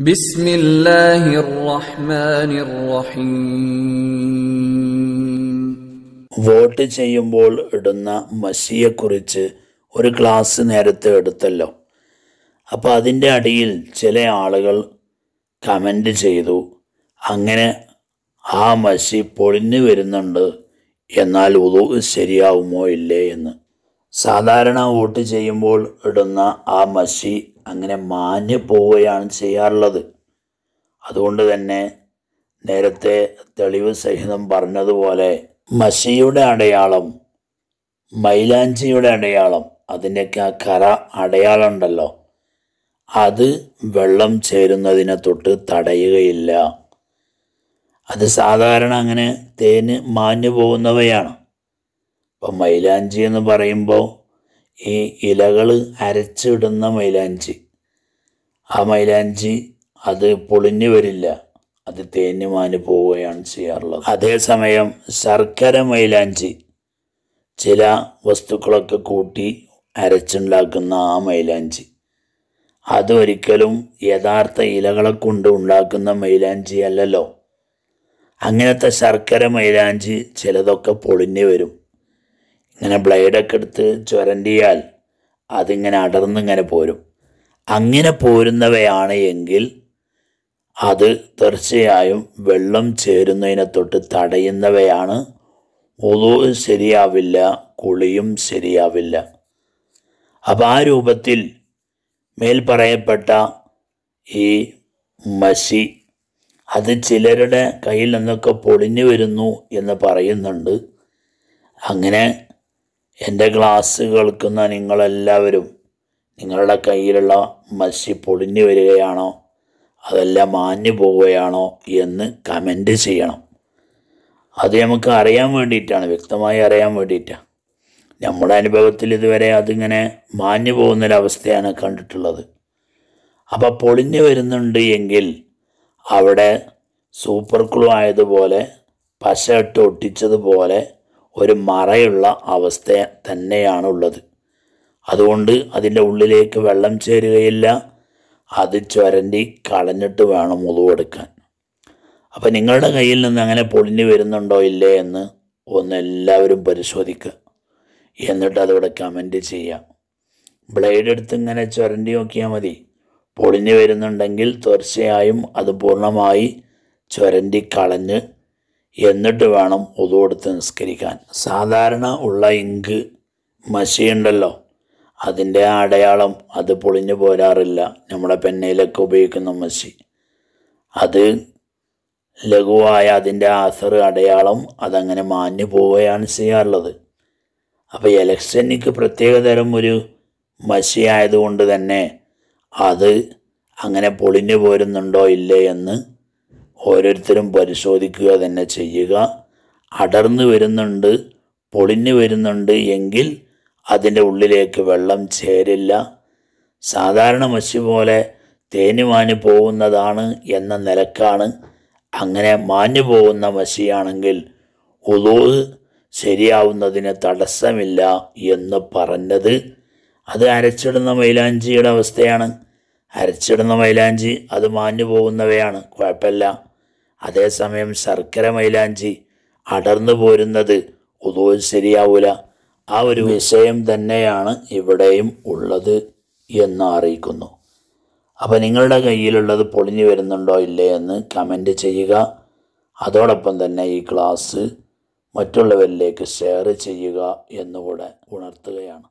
بسم الله الرحمن الرحيم vote ചെയ്യുമ്പോൾ ഇടുന്ന മഷിയെക്കുറിച്ച് ഒരു ക്ലാസ് നേരത്തെ എടുത്തല്ലോ അപ്പോൾ അതിൻ്റെ അടിയിൽ ചില ആളുകൾ കമൻ്റ് ചെയ്തു അങ്ങനെ ആ മഷി പൊളിഞ്ഞു വരുന്നുണ്ട് എന്നാൽ ഉതു ശരിയാവുമോ ഇല്ലേ എന്ന് സാധാരണ വോട്ട് ചെയ്യുമ്പോൾ ഇടുന്ന ആ മഷി അങ്ങനെ മാഞ്ഞു പോവുകയാണ് ചെയ്യാറുള്ളത് അതുകൊണ്ട് തന്നെ നേരത്തെ തെളിവ് സഹിതം പറഞ്ഞതുപോലെ മഷിയുടെ അടയാളം മൈലാഞ്ചിയുടെ അടയാളം അതിൻ്റെയൊക്കെ ആ കറ അടയാളം ഉണ്ടല്ലോ അത് വെള്ളം ചേരുന്നതിനെ തൊട്ട് തടയുകയില്ല അത് സാധാരണ അങ്ങനെ തേന് മാഞ്ഞു പോകുന്നവയാണ് ഇപ്പം മൈലാഞ്ചി എന്ന് പറയുമ്പോൾ ഈ ഇലകൾ അരച്ചിടുന്ന മൈലാഞ്ചി ആ മൈലാഞ്ചി അത് പൊളിഞ്ഞു വരില്ല അത് തേഞ്ഞു മാഞ്ഞു പോവുകയാണ് ചെയ്യാറുള്ളത് അതേസമയം ശർക്കര മൈലാഞ്ചി ചില വസ്തുക്കളൊക്കെ കൂട്ടി അരച്ചുണ്ടാക്കുന്ന ആ മൈലാഞ്ചി അതൊരിക്കലും യഥാർത്ഥ ഇലകളെ കൊണ്ട് ഉണ്ടാക്കുന്ന മൈലാഞ്ചി അല്ലല്ലോ അങ്ങനത്തെ ശർക്കര മൈലാഞ്ചി ചിലതൊക്കെ പൊളിഞ്ഞു വരും ഇങ്ങനെ ബ്ലേഡൊക്കെ എടുത്ത് ചുരണ്ടിയാൽ അതിങ്ങനെ അടർന്നിങ്ങനെ പോരും അങ്ങനെ പോരുന്നവയാണ് എങ്കിൽ അത് തീർച്ചയായും വെള്ളം ചേരുന്നതിനെ തൊട്ട് തടയുന്നവയാണ് ഒതു ശരിയാവില്ല കുളിയും ശരിയാവില്ല അപ്പം ആ രൂപത്തിൽ മേൽ പറയപ്പെട്ട ഈ മഷി അത് ചിലരുടെ കയ്യിൽ നിന്നൊക്കെ പൊളിഞ്ഞു വരുന്നു എന്ന് പറയുന്നുണ്ട് അങ്ങനെ എൻ്റെ ക്ലാസ് കേൾക്കുന്ന നിങ്ങളെല്ലാവരും നിങ്ങളുടെ കയ്യിലുള്ള മഷി പൊളിഞ്ഞു വരികയാണോ അതെല്ലാം മാഞ്ഞു പോവുകയാണോ എന്ന് കമൻ്റ് ചെയ്യണം അത് നമുക്ക് അറിയാൻ വേണ്ടിയിട്ടാണ് വ്യക്തമായി അറിയാൻ വേണ്ടിയിട്ടാണ് നമ്മുടെ അനുഭവത്തിൽ ഇതുവരെ അതിങ്ങനെ മാഞ്ഞു പോകുന്നൊരവസ്ഥയാണ് കണ്ടിട്ടുള്ളത് അപ്പോൾ പൊളിഞ്ഞു വരുന്നുണ്ട് എങ്കിൽ അവിടെ സൂപ്പർ ക്ലൂ ആയതുപോലെ പശ ഇട്ട് ഒട്ടിച്ചതുപോലെ ഒരു മറയുള്ള അവസ്ഥ തന്നെയാണ് ഉള്ളത് അതുകൊണ്ട് അതിൻ്റെ ഉള്ളിലേക്ക് വെള്ളം ചേരുകയില്ല അത് ചുരണ്ടി കളഞ്ഞിട്ട് വേണം മുതുവെടുക്കാൻ അപ്പം നിങ്ങളുടെ കയ്യിൽ നിന്ന് അങ്ങനെ പൊളിഞ്ഞു വരുന്നുണ്ടോ ഇല്ലേ എന്ന് ഒന്ന് എല്ലാവരും പരിശോധിക്കുക എന്നിട്ട് അതിവിടെ കമൻറ്റ് ചെയ്യാം ബ്ലേഡ് എടുത്ത് ഇങ്ങനെ ചുരണ്ടി നോക്കിയാൽ മതി പൊളിഞ്ഞു വരുന്നുണ്ടെങ്കിൽ തീർച്ചയായും അത് പൂർണ്ണമായി ചുരണ്ടി കളഞ്ഞ് എന്നിട്ട് വേണം ഉതുവെടുത്ത് നിസ്കരിക്കാൻ സാധാരണ ഉള്ള ഇങ്ക് മഷിയുണ്ടല്ലോ അതിൻ്റെ ആ അടയാളം അത് പൊളിഞ്ഞു പോരാറില്ല നമ്മുടെ പെന്നയിലൊക്കെ ഉപയോഗിക്കുന്ന മഷി അത് ലഘുവായ അതിൻ്റെ ആസർ അടയാളം അതങ്ങനെ മാഞ്ഞു പോവുകയാണ് ചെയ്യാറുള്ളത് അപ്പോൾ ഇലക്ഷനിക്ക് പ്രത്യേകതരം ഒരു മഷി ആയതുകൊണ്ട് തന്നെ അത് അങ്ങനെ പൊളിഞ്ഞു പോരുന്നുണ്ടോ ഇല്ലേ എന്ന് ഓരോരുത്തരും പരിശോധിക്കുക തന്നെ ചെയ്യുക അടർന്നു വരുന്നുണ്ട് പൊളിഞ്ഞു വരുന്നുണ്ട് എങ്കിൽ അതിൻ്റെ ഉള്ളിലേക്ക് വെള്ളം ചേരില്ല സാധാരണ മഷി പോലെ തേന് മാഞ്ഞു പോകുന്നതാണ് എന്ന നിലക്കാണ് അങ്ങനെ മാഞ്ഞു പോകുന്ന മഷിയാണെങ്കിൽ ഉളൂ ശരിയാവുന്നതിന് തടസ്സമില്ല എന്ന് പറഞ്ഞത് അത് അരച്ചിടുന്ന മൈലാഞ്ചിയുടെ അവസ്ഥയാണ് അരച്ചിടുന്ന മൈലാഞ്ചി അത് മാഞ്ഞു പോകുന്നവയാണ് കുഴപ്പമില്ല അതേസമയം ശർക്കര മൈലാഞ്ചി അടർന്നു പോരുന്നത് ഉദൂ ശരിയാവൂല ആ ഒരു വിഷയം തന്നെയാണ് ഇവിടെയും ഉള്ളത് എന്ന് അറിയിക്കുന്നു അപ്പോൾ നിങ്ങളുടെ കയ്യിലുള്ളത് പൊളിഞ്ഞു വരുന്നുണ്ടോ ഇല്ലേ എന്ന് കമൻറ്റ് ചെയ്യുക അതോടൊപ്പം തന്നെ ഈ ക്ലാസ് മറ്റുള്ളവരിലേക്ക് ഷെയർ ചെയ്യുക എന്നുകൂടെ ഉണർത്തുകയാണ്